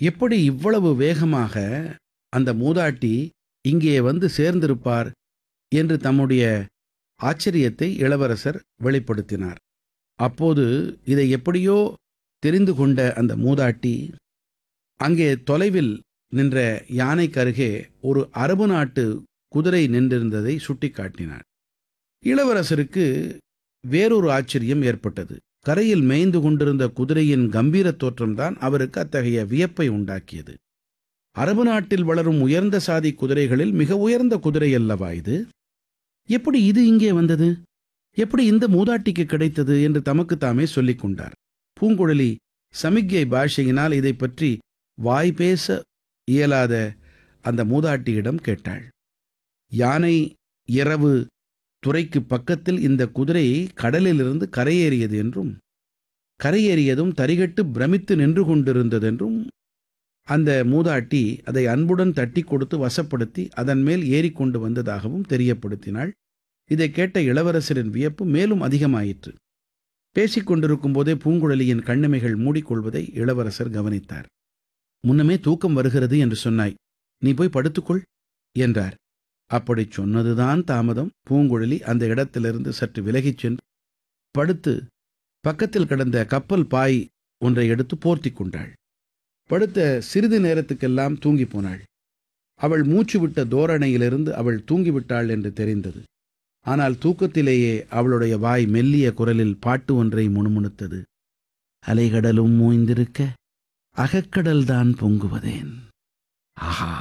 எப்படி இவ்வளவு வேகமாக அந்த மூதாட்டி இங்கே வந்து சேர்ந்திருப்பார் என்று தம்முடைய ஆச்சரியத்தை இளவரசர் வெளிப்படுத்தினார் அப்போது இதை எப்படியோ தெரிந்து கொண்ட அந்த மூதாட்டி அங்கே தொலைவில் நின்ற யானைக்கு அருகே ஒரு அரபு நாட்டு குதிரை நின்றிருந்ததை சுட்டிக்காட்டினார் இளவரசருக்கு வேறொரு ஆச்சரியம் ஏற்பட்டது கரையில் மேய்ந்து கொண்டிருந்த குதிரையின் கம்பீர தோற்றம்தான் அவருக்கு அத்தகைய வியப்பை உண்டாக்கியது அரபு நாட்டில் வளரும் உயர்ந்த சாதி குதிரைகளில் மிக உயர்ந்த குதிரை அல்லவா இது எப்படி இது இங்கே வந்தது எப்படி இந்த மூதாட்டிக்கு கிடைத்தது என்று தமக்கு தாமே சொல்லிக் கொண்டார் பூங்குழலி சமிக்ஞை பாஷையினால் இதை பற்றி வாய் பேச இயலாத அந்த மூதாட்டியிடம் கேட்டாள் யானை இரவு துறைக்கு பக்கத்தில் இந்த குதிரை கடலிலிருந்து கரையேறியது என்றும் கரையேறியதும் தரிகட்டு பிரமித்து நின்று கொண்டிருந்ததென்றும் அந்த மூதாட்டி அதை அன்புடன் தட்டி கொடுத்து வசப்படுத்தி அதன் மேல் ஏறிக்கொண்டு வந்ததாகவும் தெரியப்படுத்தினாள் இதை கேட்ட இளவரசரின் வியப்பு மேலும் அதிகமாயிற்று பேசிக் கொண்டிருக்கும் போதே பூங்குழலியின் கண்ணிமைகள் மூடிக்கொள்வதை இளவரசர் கவனித்தார் முன்னமே தூக்கம் வருகிறது என்று சொன்னாய் நீ போய் படுத்துக்கொள் என்றார் அப்படிச் சொன்னதுதான் தாமதம் பூங்குழலி அந்த இடத்திலிருந்து சற்று விலகிச் சென்று படுத்து பக்கத்தில் கிடந்த கப்பல் பாய் ஒன்றை எடுத்து போர்த்திக் கொண்டாள் படுத்த சிறிது நேரத்துக்கெல்லாம் தூங்கி போனாள் அவள் மூச்சு விட்ட தோரணையிலிருந்து அவள் தூங்கிவிட்டாள் என்று தெரிந்தது ஆனால் தூக்கத்திலேயே அவளுடைய வாய் மெல்லிய குரலில் பாட்டு ஒன்றை முணுமுணுத்தது அலைகடலும் மூய்ந்திருக்க அகக்கடல்தான் பொங்குவதேன் ஆஹா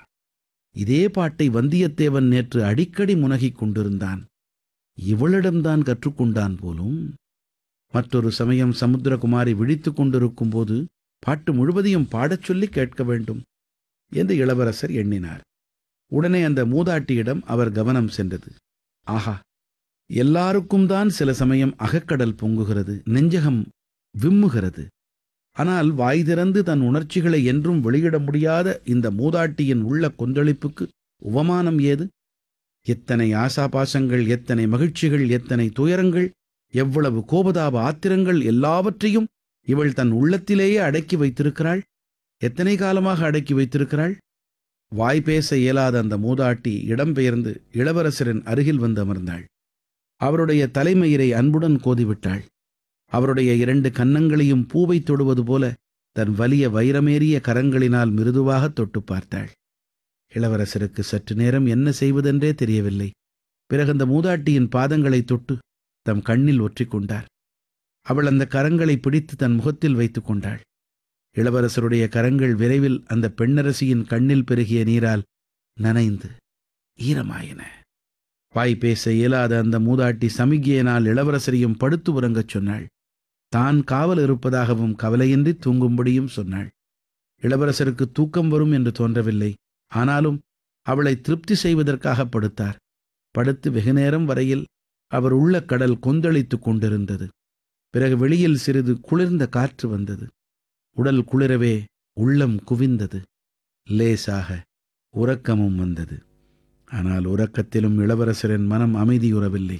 இதே பாட்டை வந்தியத்தேவன் நேற்று அடிக்கடி முனகிக் கொண்டிருந்தான் இவளிடம்தான் கற்றுக்கொண்டான் போலும் மற்றொரு சமயம் சமுத்திரகுமாரி விழித்துக் கொண்டிருக்கும் போது பாட்டு முழுவதையும் பாடச் சொல்லி கேட்க வேண்டும் என்று இளவரசர் எண்ணினார் உடனே அந்த மூதாட்டியிடம் அவர் கவனம் சென்றது ஆஹா எல்லாருக்கும் தான் சில சமயம் அகக்கடல் பொங்குகிறது நெஞ்சகம் விம்முகிறது ஆனால் வாய் திறந்து தன் உணர்ச்சிகளை என்றும் வெளியிட முடியாத இந்த மூதாட்டியின் உள்ள கொந்தளிப்புக்கு உவமானம் ஏது எத்தனை ஆசாபாசங்கள் எத்தனை மகிழ்ச்சிகள் எத்தனை துயரங்கள் எவ்வளவு கோபதாப ஆத்திரங்கள் எல்லாவற்றையும் இவள் தன் உள்ளத்திலேயே அடக்கி வைத்திருக்கிறாள் எத்தனை காலமாக அடக்கி வைத்திருக்கிறாள் வாய் பேச இயலாத அந்த மூதாட்டி இடம்பெயர்ந்து இளவரசரின் அருகில் வந்து அமர்ந்தாள் அவருடைய தலைமயிரை அன்புடன் கோதிவிட்டாள் அவருடைய இரண்டு கன்னங்களையும் பூவை தொடுவது போல தன் வலிய வைரமேறிய கரங்களினால் மிருதுவாக தொட்டு பார்த்தாள் இளவரசருக்கு சற்று நேரம் என்ன செய்வதென்றே தெரியவில்லை பிறகு அந்த மூதாட்டியின் பாதங்களை தொட்டு தம் கண்ணில் ஒற்றிக் கொண்டார் அவள் அந்த கரங்களை பிடித்து தன் முகத்தில் வைத்துக் கொண்டாள் இளவரசருடைய கரங்கள் விரைவில் அந்த பெண்ணரசியின் கண்ணில் பெருகிய நீரால் நனைந்து ஈரமாயின வாய் பேச இயலாத அந்த மூதாட்டி சமிகையினால் இளவரசரையும் படுத்து உறங்கச் சொன்னாள் தான் காவல் இருப்பதாகவும் கவலையின்றி தூங்கும்படியும் சொன்னாள் இளவரசருக்கு தூக்கம் வரும் என்று தோன்றவில்லை ஆனாலும் அவளை திருப்தி செய்வதற்காக படுத்தார் படுத்து வெகுநேரம் வரையில் அவர் உள்ள கடல் கொந்தளித்துக் கொண்டிருந்தது பிறகு வெளியில் சிறிது குளிர்ந்த காற்று வந்தது உடல் குளிரவே உள்ளம் குவிந்தது லேசாக உறக்கமும் வந்தது ஆனால் உறக்கத்திலும் இளவரசரின் மனம் அமைதியுறவில்லை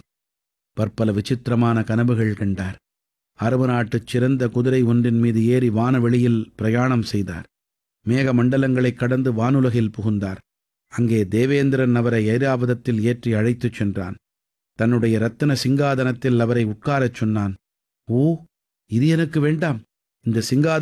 பற்பல விசித்திரமான கனவுகள் கண்டார் அரபு நாட்டுச் சிறந்த குதிரை ஒன்றின் மீது ஏறி வானவெளியில் பிரயாணம் செய்தார் மேக மண்டலங்களைக் கடந்து வானுலகில் புகுந்தார் அங்கே தேவேந்திரன் அவரை ஐராவதத்தில் ஏற்றி அழைத்துச் சென்றான் தன்னுடைய ரத்தின சிங்காதனத்தில் அவரை உட்காரச் சொன்னான் ஓ இது எனக்கு வேண்டாம் இந்த சிங்காத